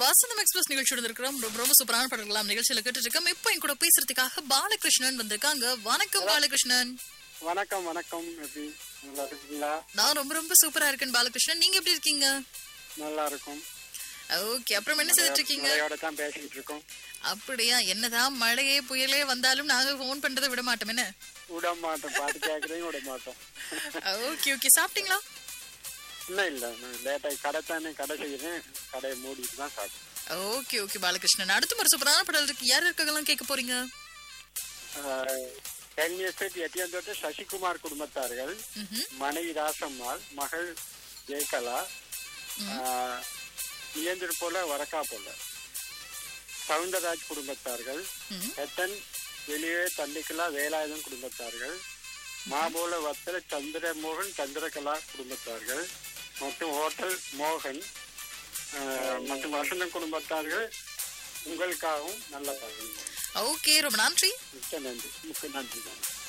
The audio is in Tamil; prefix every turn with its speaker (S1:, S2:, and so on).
S1: வசந்தம் எக்ஸ்பிரஸ் நிகழ்ச்சியோட இருக்கிறோம் ரொம்ப ரொம்ப சூப்பரான பாடல்களாம் நிகழ்ச்சியில கேட்டுட்டு இருக்கோம் இப்போ என் கூட பேசுறதுக்காக பாலகிருஷ்ணன் வந்திருக்காங்க வணக்கம் பாலகிருஷ்ணன்
S2: வணக்கம் வணக்கம் எப்படி நல்லா இருக்கீங்களா
S1: நான் ரொம்ப ரொம்ப சூப்பரா இருக்கேன் பாலகிருஷ்ணன் நீங்க எப்படி இருக்கீங்க
S2: நல்லா இருக்கும்
S1: ஓகே அப்புறம் என்ன செய்துட்டு இருக்கீங்க
S2: மழையோட தான் பேசிக்கிட்டு இருக்கோம்
S1: அப்படியா என்னதான் மழையே புயலே வந்தாலும் நாங்க ஃபோன் பண்றதை விட மாட்டோம் என்ன
S2: விட மாட்டோம் பாட்டு கேட்கறதையும் விட மாட்டோம்
S1: ஓகே ஓகே சாப்பிட்டீங்களா
S2: இன்னும் இல்லை நான் லேட்டாக கடை தானே கடை செய்யறேன் கடையை மூடிட்டு தான் சாப்பிட்டேன்
S1: ஓகே ஓகே பாலகிருஷ்ணன் அடுத்த ஒரு சூப்பரான பாடல் இருக்கு யார் இருக்கலாம் கேட்க போறீங்க
S2: டென் எஸ்டேட் எட்டியாந்தோட்ட சசிகுமார் குடும்பத்தார்கள்
S1: ம்ஹும்.
S2: மனைவி ராசம்மாள் மகள் ஜெயகலா இயந்திர போல வரக்கா போல சவுந்தரராஜ் குடும்பத்தார்கள்
S1: ம்.
S2: எத்தன் வெளியே தண்டிக்கலா வேலாயுதம் குடும்பத்தார்கள் மாபோல வத்தல சந்திரமோகன் சந்திரகலா குடும்பத்தார்கள் மற்றும் ஹோட்டல் மோகன் ஆஹ், மற்றும் வசந்தம் குடும்பத்தார்கள் உங்களுக்காகவும் நல்ல பகுதி
S1: ஓகே ரொம்ப நன்றி
S2: மிக்க நன்றி மிக்க நன்றி தான்